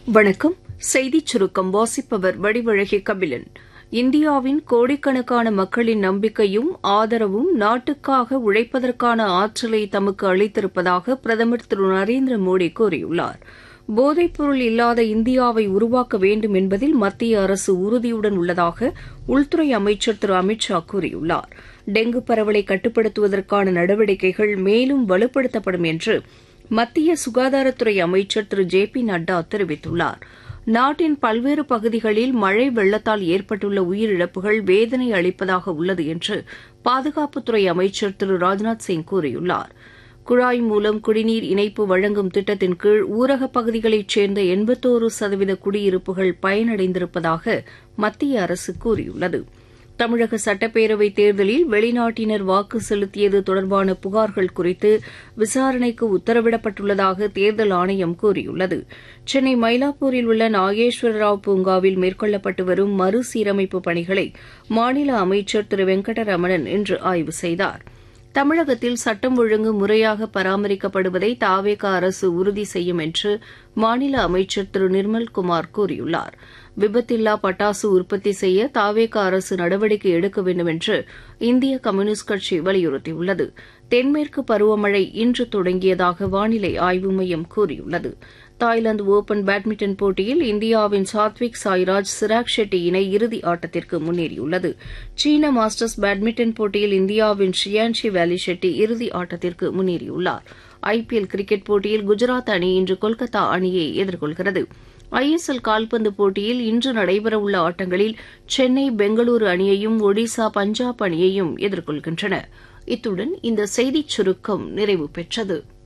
வணக்கம் செய்திச் சுருக்கம் வாசிப்பவர் வடிவழகி கபிலன் இந்தியாவின் கோடிக்கணக்கான மக்களின் நம்பிக்கையும் ஆதரவும் நாட்டுக்காக உழைப்பதற்கான ஆற்றலை தமக்கு அளித்திருப்பதாக பிரதமர் திரு நரேந்திர மோடி கூறியுள்ளார் போதைப்பொருள் இல்லாத இந்தியாவை உருவாக்க வேண்டும் என்பதில் மத்திய அரசு உறுதியுடன் உள்ளதாக உள்துறை அமைச்சர் திரு அமித் ஷா கூறியுள்ளார் டெங்கு பரவலை கட்டுப்படுத்துவதற்கான நடவடிக்கைகள் மேலும் வலுப்படுத்தப்படும் என்று மத்திய சுகாதாரத்துறை அமைச்சர் திரு ஜே பி நட்டா தெரிவித்துள்ளார் நாட்டின் பல்வேறு பகுதிகளில் மழை வெள்ளத்தால் ஏற்பட்டுள்ள உயிரிழப்புகள் வேதனை அளிப்பதாக உள்ளது என்று பாதுகாப்புத்துறை அமைச்சர் திரு ராஜ்நாத் சிங் கூறியுள்ளார் குழாய் மூலம் குடிநீர் இணைப்பு வழங்கும் திட்டத்தின் கீழ் ஊரகப் பகுதிகளைச் சேர்ந்த எண்பத்தோரு சதவீத குடியிருப்புகள் பயனடைந்திருப்பதாக மத்திய அரசு கூறியுள்ளது தமிழக சட்டப்பேரவைத் தேர்தலில் வெளிநாட்டினர் வாக்கு செலுத்தியது தொடர்பான புகார்கள் குறித்து விசாரணைக்கு உத்தரவிடப்பட்டுள்ளதாக தேர்தல் ஆணையம் கூறியுள்ளது சென்னை மயிலாப்பூரில் உள்ள நாகேஸ்வரராவ் பூங்காவில் மேற்கொள்ளப்பட்டு வரும் மறுசீரமைப்பு பணிகளை மாநில அமைச்சர் திரு வெங்கடரமணன் இன்று ஆய்வு செய்தார் தமிழகத்தில் சட்டம் ஒழுங்கு முறையாக பராமரிக்கப்படுவதை தாவேக அரசு உறுதி செய்யும் என்று மாநில அமைச்சர் திரு நிர்மல்குமார் கூறியுள்ளார் விபத்தில்லா பட்டாசு உற்பத்தி செய்ய தாவேக அரசு நடவடிக்கை எடுக்க வேண்டும் என்று இந்திய கம்யூனிஸ்ட் கட்சி வலியுறுத்தியுள்ளது தென்மேற்கு பருவமழை இன்று தொடங்கியதாக வானிலை ஆய்வு மையம் கூறியுள்ளது தாய்லாந்து ஒபன் பேட்மிண்டன் போட்டியில் இந்தியாவின் சாத்விக் சாய்ராஜ் சிராக் ஷெட்டி இணை இறுதி ஆட்டத்திற்கு முன்னேறியுள்ளது சீன மாஸ்டர்ஸ் பேட்மிண்டன் போட்டியில் இந்தியாவின் ஷியான்ஷி வேலி ஷெட்டி இறுதி ஆட்டத்திற்கு முன்னேறியுள்ளார் ஐபிஎல் கிரிக்கெட் போட்டியில் குஜராத் அணி இன்று கொல்கத்தா அணியை எதிர்கொள்கிறது ஐஎஸ்எல் கால்பந்து போட்டியில் இன்று நடைபெறவுள்ள ஆட்டங்களில் சென்னை பெங்களூரு அணியையும் ஒடிசா பஞ்சாப் அணியையும் எதிர்கொள்கின்றன இத்துடன் இந்த செய்திச் சுருக்கம் நிறைவு பெற்றது